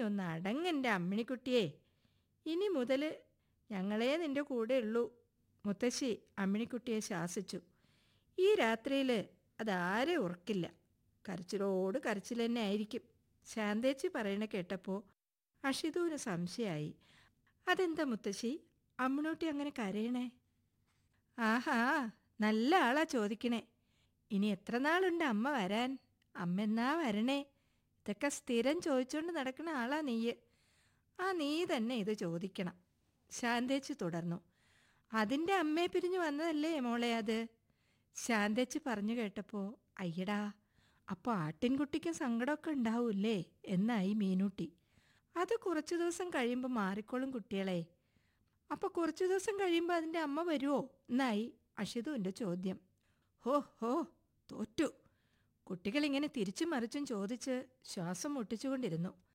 ഒന്ന് അടങ്ങൻ്റെ അമ്മിണിക്കുട്ടിയെ ഇനി മുതൽ ഞങ്ങളേ നിന്റെ കൂടെ ഉള്ളൂ മുത്തശ്ശി അമ്മിണിക്കുട്ടിയെ ശാസിച്ചു ഈ രാത്രിയിൽ അതാരെ ഉറക്കില്ല കരച്ചിലോട് കരച്ചിൽ തന്നെ ആയിരിക്കും ശാന്തേച്ചി പറയണ കേട്ടപ്പോൾ അഷിതുവിന് സംശയമായി അതെന്താ മുത്തശ്ശി അമ്മിണൂട്ടി അങ്ങനെ കരയണേ ആഹാ നല്ല ആളാ ചോദിക്കണേ ഇനി എത്ര നാളുണ്ട് അമ്മ വരാൻ അമ്മ എന്നാ വരണേ ഇതൊക്കെ സ്ഥിരം ചോദിച്ചുകൊണ്ട് നടക്കുന്ന ആളാ നീയ് ആ നീ തന്നെ ഇത് ചോദിക്കണം ശാന്തേച്ചി തുടർന്നു അതിൻ്റെ അമ്മയെ പിരിഞ്ഞു വന്നതല്ലേ മോളെ അത് ശാന്തേച്ചി പറഞ്ഞു കേട്ടപ്പോൾ അയ്യടാ അപ്പോൾ ആട്ടിൻകുട്ടിക്കും സങ്കടമൊക്കെ ഉണ്ടാവൂല്ലേ എന്നായി മീനൂട്ടി അത് കുറച്ചു ദിവസം കഴിയുമ്പോൾ മാറിക്കോളും കുട്ടികളെ അപ്പോൾ കുറച്ചു ദിവസം കഴിയുമ്പോൾ അതിൻ്റെ അമ്മ വരുമോ എന്നായി അഷിതുവിൻ്റെ ചോദ്യം ഹോ ഹോ തോറ്റു കുട്ടികളിങ്ങനെ തിരിച്ചും മറിച്ചും ചോദിച്ച് ശ്വാസം മുട്ടിച്ചുകൊണ്ടിരുന്നു